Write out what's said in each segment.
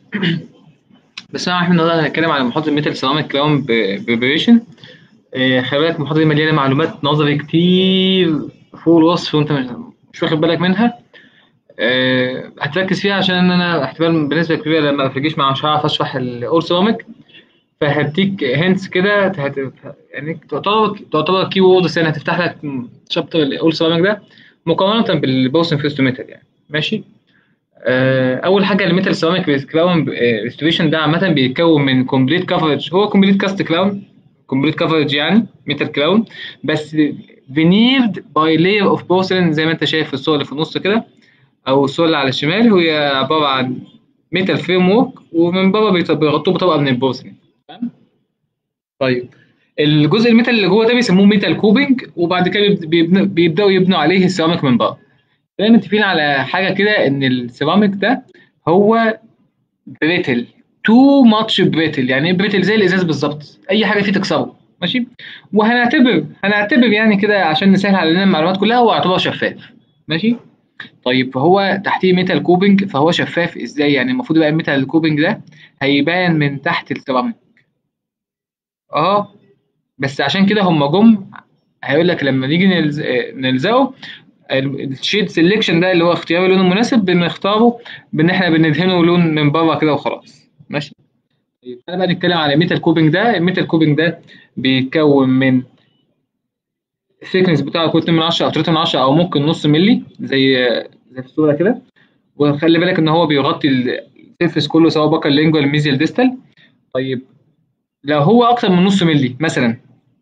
بس انا احنا النهارده هنتكلم على محاضره الميتال سيراميك كراون بريبريشن خلي بالك المحاضره دي مليانه معلومات نظري كتير فوق الوصف وانت مش- مش واخد بالك منها آه، هتركز فيها عشان انا احتمال بنسبه كبيره لما في الجيش مش هعرف اشرح الاول سيراميك فهديك هنتس كده هت- يعني تعتبر تعتبر كي ووردز يعني هتفتح لك شابتر الاول سيراميك ده مقارنه بالبوسن فيست ميتال يعني ماشي آه، اول حاجه الميتال سيراميك كلاون ريستوريشن ده عامه بيتكون من كومبليت كفرج هو كومبليت كاست كلاون كومبليت كفرج يعني ميتال كلاون بس فينيرد باي لاير اوف بورسلين زي ما انت شايف في الصوره اللي في النص كده او الصوره اللي على الشمال وهي عباره عن ميتال فريم ورك ومن بره بيط- بيغطوه بطبقه من البورسلين تمام طيب الجزء الميتال اللي جوه ده بيسموه ميتال كوبينج وبعد كده بيبد- بيبن- بيبداوا يبنوا عليه السيراميك من بره خلينا متفقين على حاجه كده ان السيراميك ده هو بريتل تو ماتش بريتل يعني ايه بريتل زي الازاز بالظبط اي حاجه فيه تكسره ماشي وهنعتبر هنعتبر يعني كده عشان نسهل علينا المعلومات كلها هو يعتبر شفاف ماشي طيب فهو تحتيه ميتال كوبنج فهو شفاف ازاي يعني المفروض يبقى الميتال كوبنج ده هيبان من تحت السيراميك اه بس عشان كده هم جم هيقول لك لما نيجي نلز- آه، نلزقه الشيد سيلكشن ده اللي هو اختيار اللون المناسب بنختاره بان احنا بندهنه لون من بره كده وخلاص ماشي طيب تعالى بقى نتكلم على الميتال كوبنج ده الميتال كوبنج ده بيتكون من الثيكنس بتاعه يكون 2 من 10 او 3 من 10 او ممكن نص ملي زي زي في الصوره كده وخلي بالك ان هو بيغطي السيرفيس كله سواء بقى اللينجوال ميزيال ديستال طيب لو هو اكتر من نص ملي مثلا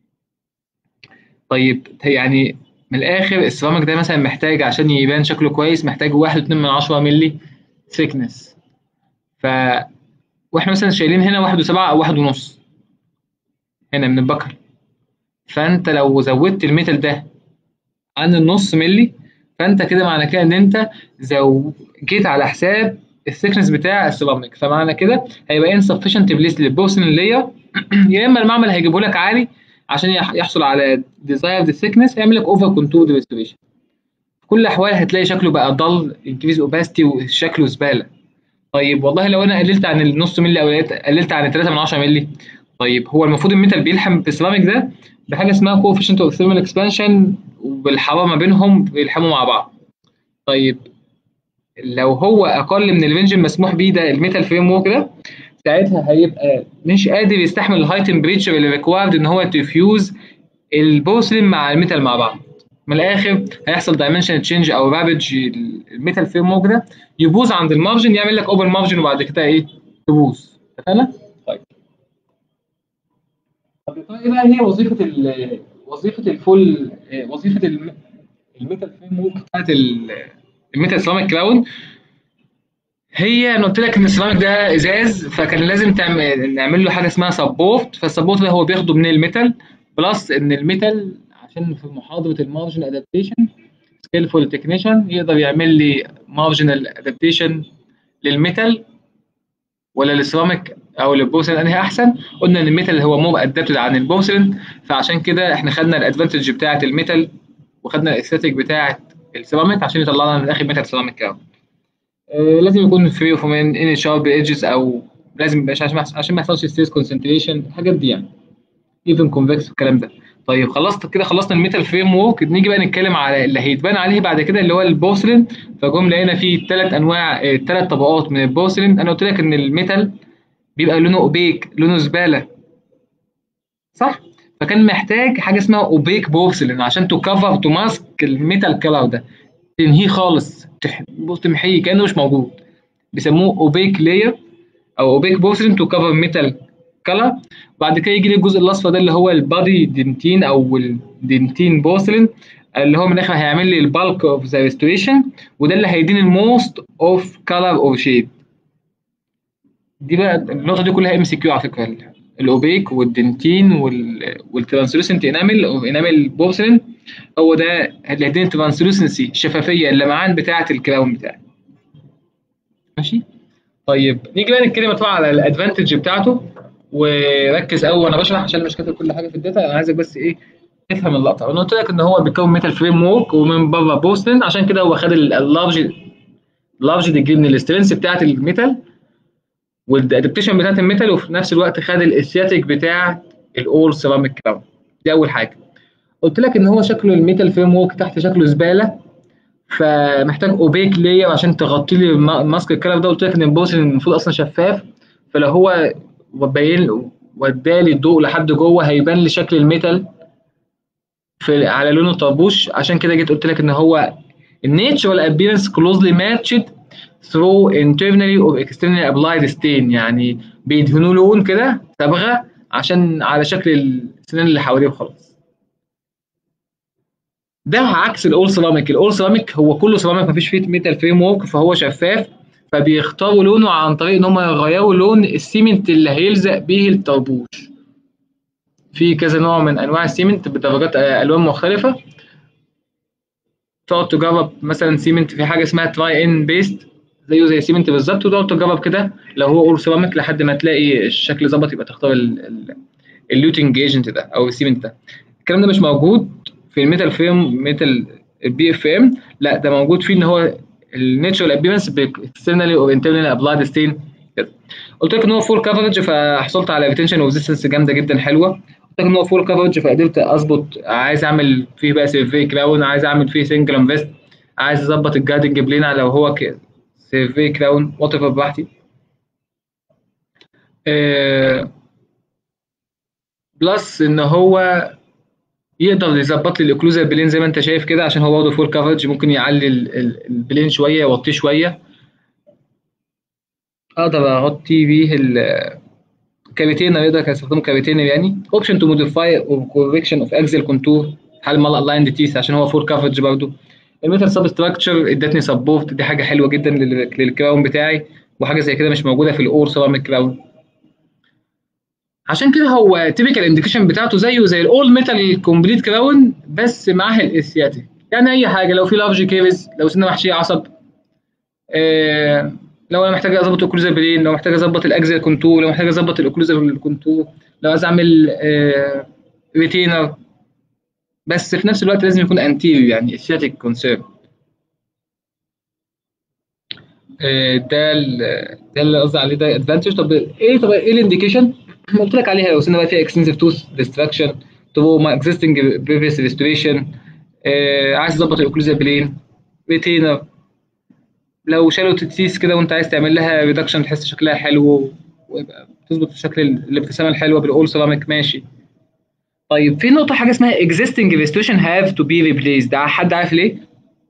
طيب يعني من الاخر السيراميك ده مثلا محتاج عشان يبان شكله كويس محتاج 1.2 من 10 ملي ثيكنس ف واحنا مثلا شايلين هنا 1.7 او 1.5 هنا من البكر فانت لو زودت الميتال ده عن النص ملي فانت كده معنى كده ان انت زو جيت على حساب الثيكنس بتاع السيراميك فمعنى كده هيبقى insufficient بليس للبورسلين لاير يا اما المعمل هيجيبه لك عالي عشان يح- يحصل على desired thickness هيعمل لك اوفر كونتور ريستوريشن في كل الاحوال هتلاقي شكله بقى ضل انكريز اوباستي وشكله زباله طيب والله لو انا قللت عن النص ملي او قللت- قللت عن 3 من 10 ملي طيب هو المفروض الميتال بيلحم في السيراميك ده بحاجه اسمها coefficient of thermal expansion وبالحراره ما بينهم بيلحموا مع بعض طيب لو هو اقل من الرينج المسموح بيه ده الميتال فريم ورك ده ساعتها هيبقى مش قادر يستحمل الهاي تمبريتشر اللي ريكوايرد ان هو تفيوز البورسلين مع الميتال مع بعض من الاخر هيحصل دايمنشن تشينج او رابج الميتال فريم ورك ده يبوظ عند المارجن يعمل لك اوبن مارجن وبعد كده ايه تبوظ اتفقنا؟ طيب طب يا ترى ايه بقى هي وظيفه ال وظيفه الفول آه، وظيفه الم- الميتال فريم ورك بتاعت ال- الميتال سيراميك كراون هي انا قلت لك ان السيراميك ده ازاز فكان لازم تعمل نعمل له حاجه اسمها سبورت فالسبورت ده هو بياخده من الميتال بلس ان الميتال عشان في محاضره المارجن ادابتيشن سكيلفول تكنيشن يقدر يعمل لي مارجنال ادابتيشن للميتال ولا للسيراميك او للبورسلين انهي احسن قلنا ان الميتال هو مور ادابتد عن البورسلين فعشان كده احنا خدنا الادفانتج بتاعه الميتال وخدنا الاستاتيك بتاعه السيراميك عشان يطلع لنا من الاخر ميتال سيراميك كراون آه، لازم يكون فري اوف ان شارب ايدجز او لازم يبقاش عشان عشان ما يحصلش ستريس كونسنتريشن الحاجات دي يعني ايفن كونفكس والكلام ده طيب خلصت كده خلصنا الميتال فريم ورك نيجي بقى نتكلم على اللي هيتبان عليه بعد كده اللي هو البورسلين فجم لقينا فيه ثلاث انواع ثلاث طبقات من البورسلين انا قلت لك ان الميتال بيبقى لونه اوبيك لونه زباله صح فكان محتاج حاجه اسمها اوبيك بورسلين عشان تو كفر تو ماسك الميتال كلر ده تنهيه خالص تح- بص تمحيه كانه مش موجود بيسموه اوبيك لاير او اوبيك بورسلين تو كفر ميتال كلر بعد كده يجي لي الجزء الاصفر ده اللي هو البادي دنتين او الدنتين بورسلين اللي هو من الاخر هيعمل لي البالك اوف ذا ريستوريشن وده اللي هيديني الموست اوف كلر اور شيد دي بقى النقطه دي كلها ام سي كيو على فكره الاوبيك والدنتين وال والترانسلوسنت انامل او انامل بورسلين هو ده اللي هيديني الترانسلوسنسي الشفافيه اللمعان بتاعه الكراون بتاعي ماشي طيب نيجي بقى نتكلم طبعا على الادفانتج بتاعته وركز قوي وانا بشرح عشان مش كاتب كل حاجه في الداتا انا عايزك بس ايه تفهم اللقطه انا قلت لك ان هو بيكون ميتال فريم وورك ومن بره بوستن عشان كده هو خد اللارج لارج ديجري من الاسترنس بتاعت الميتال والادابتيشن بتاعت الميتال وفي نفس الوقت خد الاسياتيك بتاع الاول سيراميك كراون دي اول حاجه قلت لك ان هو شكله الميتال فريم ورك تحت شكله زباله فمحتاج اوبيك لاير عشان تغطي لي الماسك الكلر ده قلت لك ان البورسلين المفروض اصلا شفاف فلو هو باين ودالي الضوء لحد جوه هيبان لي شكل الميتال في على لون الطربوش عشان كده جيت قلت لك ان هو الناتشرال ابيرنس كلوزلي ماتشد through internally or externally applied stain يعني بيدهنوا لون كده صبغه عشان على شكل السنان اللي حواليه وخلاص ده عكس الاول سيراميك الاول سيراميك هو كله سيراميك مفيش فيه ميتال فريم ورك فهو شفاف فبيختاروا لونه عن طريق ان هم يغيروا لون السيمنت اللي هيلزق بيه الطربوش في كذا نوع من انواع السيمنت بدرجات الوان مختلفه تقعد تجرب مثلا سيمنت في حاجه اسمها تراي ان بيست زيه زي سيمنت بالظبط وتقعد تجرب كده لو هو اول سيراميك لحد ما تلاقي الشكل ظبط يبقى تختار اللوتنج ايجنت ده او السيمنت ده الكلام ده مش موجود في الميتال فريم ميتال البي اف ام لا ده موجود فيه ان هو الناتشرال ابيرنس باكسترنالي او انترنالي ابلايد ستين كده قلت لك ان هو فول كفرج فحصلت على ريتنشن وريزيستنس جامده جدا حلوه قلت لك ان هو فول كفرج فقدرت اظبط عايز اعمل فيه بقى سيرفي كراون عايز اعمل فيه سنجل فيست عايز اظبط الجاردنج بلين لو هو سيرفي كراون وات ايفر براحتي آه بلس ان هو يقدر يظبط لي الاوكلوزال بلين زي ما انت شايف كده عشان هو برضه فول كفرج ممكن يعلي البلين شويه يوطيه شويه اقدر اغطي بيه الكاريتينر يقدر استخدمه كاريتينر يعني اوبشن تو موديفاي اور كوركشن اوف اكزل كونتور حال مال الايند تيث عشان هو فول كفرج برضه الميتال سب ستراكشر ادتني سبورت دي حاجه حلوه جدا للكراون بتاعي وحاجه زي كده مش موجوده في الاور سيراميك كراون عشان كده هو تيبيكال انديكيشن بتاعته زيه زي الاول ميتال كومبليت كراون بس معاه الاسياتيك يعني اي حاجه لو في لارج كيرز لو سنه محشيه عصب آه لو انا محتاج اظبط الاوكلوزال بلين لو محتاج اظبط الاكزل كونتور لو محتاج اظبط الاوكلوزال كونتور لو عايز اعمل آه ريتينر بس في نفس الوقت لازم يكون انتيريور يعني اسياتيك كونسيرن ده ده اللي قصدي عليه ده ادفانتج طب ايه طب ايه الانديكيشن؟ قلت لك عليها لو سنه بقى فيها اكستنسيف توث ديستراكشن تو مع اكزيستنج بريفيس ريستوريشن عايز تظبط الاوكلوزال بلين ريتينر لو شالوا تتسيس كده وانت عايز تعمل لها ريدكشن تحس شكلها حلو ويبقى تظبط شكل الابتسامه الحلوه بالاول سيراميك ماشي طيب في نقطه حاجه اسمها existing restoration have to be replaced ده حد عارف ليه؟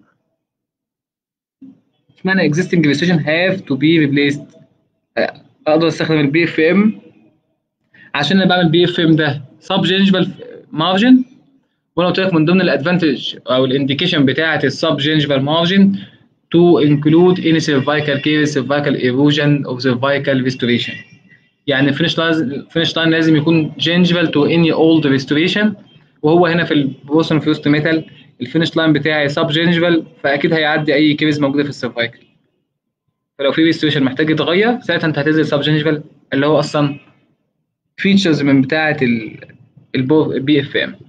اشمعنى existing restoration have to be replaced اقدر استخدم البي اف ام عشان انا بعمل بي اف ام ده سب جينجفال مارجن وانا قلت لك من ضمن الادفانتج او الانديكيشن بتاعه السب جينجفال مارجن to include any cervical case cervical erosion or cervical restoration يعني الفينش لاين الفينش لاين لازم يكون جينجفال تو اني اولد ريستوريشن وهو هنا في البروسون فيوست ميتال الفينش لاين بتاعي سب جينجفال فاكيد هيعدي اي كيس موجوده في السيرفايكل فلو في ريستوريشن محتاج يتغير ساعتها انت هتنزل سب جينجفال اللي هو اصلا فيتشرز من بتاعه البي اف ام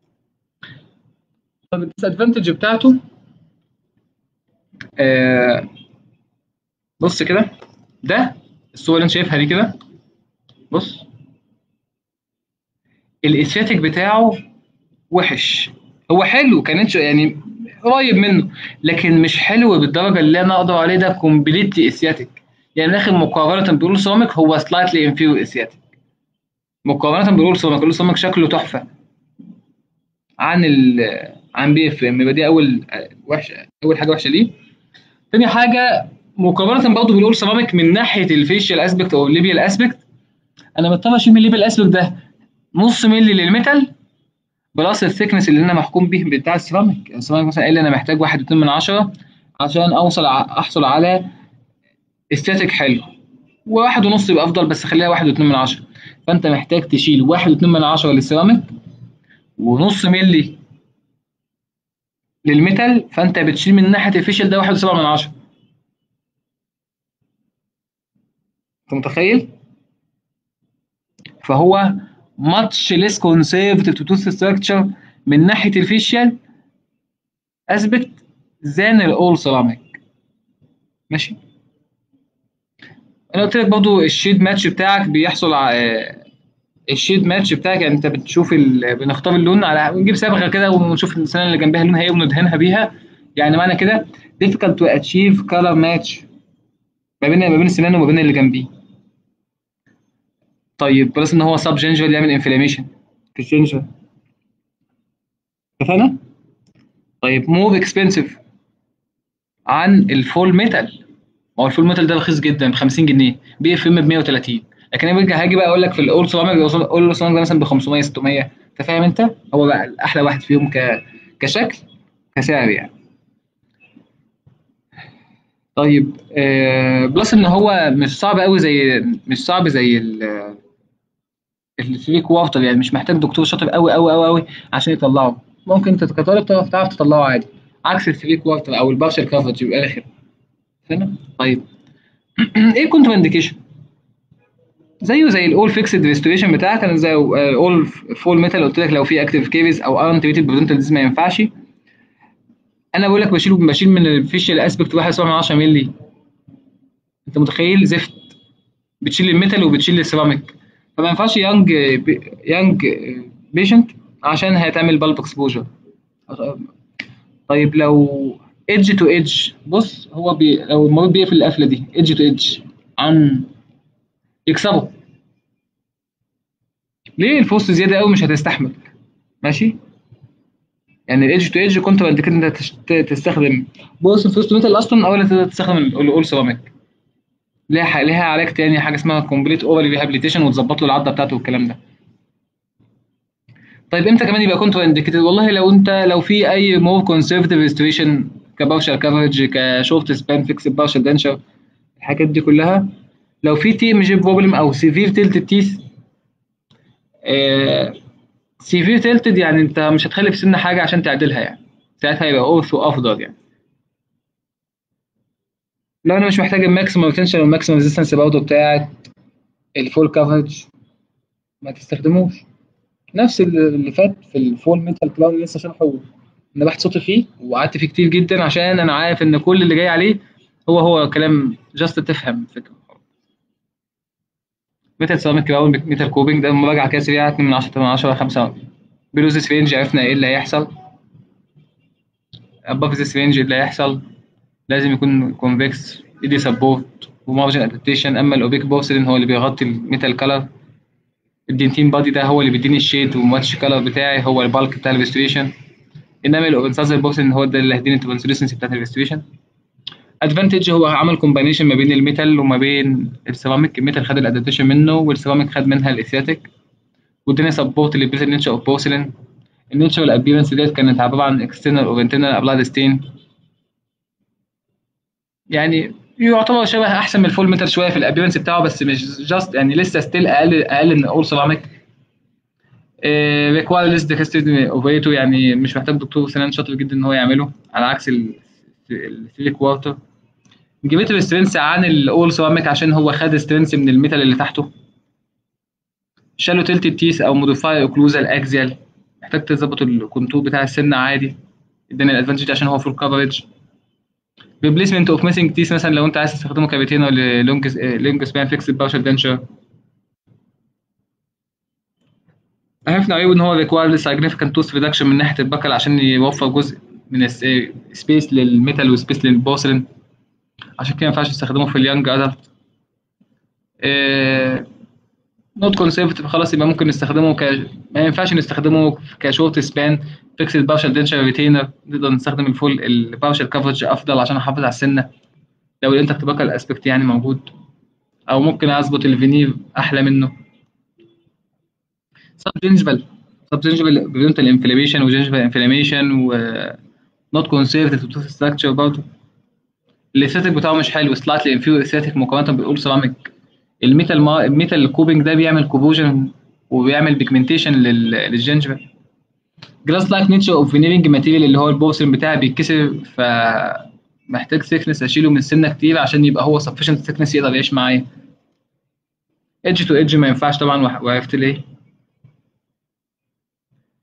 طب الديسادفانتج بتاعته آه بص كده ده الصوره اللي انت شايفها دي كده بص الاستاتيك بتاعه وحش هو حلو كانت يعني قريب منه لكن مش حلو بالدرجه اللي انا اقدر عليه ده كومبليتلي اسياتيك يعني داخل مقارنه بالاول سيراميك هو سلايتلي انفيريور اسياتيك مقارنه بالاول سيراميك الاول سيراميك شكله تحفه عن ال عن بي اف ام يبقى دي اول وحشه اول حاجه وحشه ليه تاني حاجه مقارنه برضه بالاول سيراميك من ناحيه الفيشيال اسبكت او الليبيال اسبكت انا مضطر اشيل من الليبيال اسبكت ده نص مللي للميتال بلس الثيكنس اللي انا محكوم بيه بتاع السيراميك السيراميك مثلا قال لي انا محتاج واحد واتنين من عشرة عشان اوصل احصل على استاتيك حلو وواحد ونص يبقى افضل بس خليها واحد واتنين من عشرة فانت محتاج تشيل واحد واتنين من عشرة للسيراميك ونص ملي للميتال فانت بتشيل من ناحيه الفيشل ده واحد وسبعة من عشرة انت متخيل؟ فهو much less conservative to tooth structure من ناحية الفيشيال aspect than الأول ceramic ماشي انا قلت لك برضو الشيد ماتش بتاعك بيحصل على الشيد ماتش بتاعك يعني انت بتشوف ال... بنختار اللون على ونجيب صبغه كده ونشوف السنه اللي جنبها لونها ايه وندهنها بيها يعني معنى كده difficult to achieve color match ما بين ما بين السنان وما بين اللي جنبيه طيب بلس ان هو سب جينجر يعمل انفلاميشن في الجينجر اتفقنا؟ طيب مور اكسبنسيف عن الفول ميتال ما هو الفول ميتال ده رخيص جدا ب 50 جنيه بي اف ام ب 130 لكن انا برجع هاجي بقى اقول لك في الاول سيراميك الاول سيراميك ده مثلا ب 500 600 انت فاهم انت؟ هو بقى احلى واحد فيهم ك... كشكل كسعر يعني طيب آه بلس ان هو مش صعب قوي زي مش صعب زي ال الثري كوارتر يعني مش محتاج دكتور شاطر قوي قوي قوي قوي عشان يطلعه ممكن انت كطالب تعرف تعرف تطلعه عادي عكس الثري كوارتر او البارشل كفرج يبقى الاخر فاهم طيب ايه الكونتر انديكيشن زيه زي الاول فيكسد ريستوريشن بتاعك انا زي الاول فول ميتال قلت لك لو في اكتيف كيفز او انتريتد برودنتال ديز ما ينفعش انا بقول لك بشيل بشيل من الفيشل اسبكت 1.7 مللي انت متخيل زفت بتشيل الميتال وبتشيل السيراميك فما ينفعش يانج يانج بيشنت عشان هتعمل بالب اكسبوجر طيب لو ايدج تو ايدج بص هو بي لو المريض بيقفل القفله دي ايدج تو ايدج عن يكسبه ليه الفوست زياده قوي مش هتستحمل ماشي يعني الايدج تو ايدج كنت بعد كده انت تستخدم بص الفوست ميتال اصلا اول تقدر تستخدم الاول سيراميك ليها ليها علاج تاني حاجه اسمها كومبليت اورال ريهابيليتيشن وتظبط له العضه بتاعته والكلام ده طيب امتى كمان يبقى كونتر انديكيتد والله لو انت لو في اي مور كونسرفتيف ريستوريشن كبارشال كفرج كشورت سبان فيكس بارشال دنشر الحاجات دي كلها لو في تي ام جي بروبلم او سيفير تيلتد تيث سيفير تيلتد يعني انت مش هتخلي في سن حاجه عشان تعدلها يعني ساعتها يبقى اورثو افضل يعني لو انا مش محتاج الماكسيمم ريتنشن والماكسيمم ريزيستنس برضه بتاعت الفول كفرج ما تستخدموش نفس اللي فات في الفول ميتال كلاون لسه شرحه نبحت صوتي فيه وقعدت فيه كتير جدا عشان انا عارف ان كل اللي جاي عليه هو هو كلام جاست تفهم فكره ميتال سيراميك كراون ميتال كوبينج ده مراجعه كده سريعه 2 من 10 من 10 5 بلوزس رينج عرفنا ايه اللي هيحصل اباف ذيس رينج اللي هيحصل لازم يكون كونفكس ايدي سبورت ومارجن ادابتيشن اما الاوبيك بورسلين هو اللي بيغطي الميتال كلر الدنتين بادي ده هو اللي بيديني الشيد والماتش كلر بتاعي هو البالك بتاع الريستوريشن انما الاوبنساز بورسلين هو ده اللي هيديني الترانسلوسنسي بتاعت الريستوريشن ادفانتج هو عمل كومباينيشن ما بين الميتال وما بين السيراميك الميتال خد الادابتيشن منه والسيراميك خد منها الاثياتيك واداني سبورت للبيتال نيتشر اوف بورسلين النيتشر الابيرنس ديت كانت عباره عن اكسترنال او انترنال ابلايد ستين يعني يعتبر شبه احسن من الفول ميتال شويه في الابيرنس بتاعه بس مش جاست يعني لسه ستيل اقل اقل من اول سيراميك ريكواير ليس ديكستري اوبريتو يعني مش محتاج دكتور سنان شاطر جدا ان هو يعمله على عكس الثري كوارتر جبت سترينس عن الاول سيراميك عشان هو خد سترينس من الميتال اللي تحته شالو تلت التيس او موديفاي اوكلوزال اكزيال محتاج تظبط الكونتور بتاع السن عادي اداني الادفانتج عشان هو فول كفرج ريبليسمنت اوف ميسنج تيس مثلا لو انت عايز تستخدمه كابيتين ولا لونج لونج سبان فيكس بارشل دنشر عرفنا عيوب ان هو ريكواير سيجنفيكانت توث ريدكشن من ناحيه البكل عشان يوفر جزء من سبيس للميتال وسبيس للبورسلين عشان كده ما ينفعش تستخدمه في اليانج ادلت نوت كونسرفتيف خلاص يبقى ممكن نستخدمه ك ما ينفعش نستخدمه كشورت سبان فيكسد بارشل دنشر ريتينر نقدر نستخدم الفول البارشل كفرج افضل عشان احافظ على السنه لو الانتكت باكل اسبكت يعني موجود او ممكن اظبط الفينير احلى منه سب جنجبل سب جنجبل بريفنت الانفلاميشن وجنجبل انفلاميشن و نوت كونسرفتيف توث ستراكشر برضه الاستاتيك بتاعه مش حلو سلايتلي انفيريور استاتيك مقارنه بالاول سيراميك الميتال ما... الميتال كوبينج ده بيعمل كوبوجن وبيعمل بيجمنتيشن لل... للجنجبل جلاس لايك نيتشر اوف فينيرنج ماتيريال اللي هو البورسلين بتاعي بيتكسر فمحتاج سيكنس اشيله من سنه كتير عشان يبقى هو سفشنت سيكنس يقدر يعيش معايا ايدج تو ايدج ما ينفعش طبعا وعرفت ليه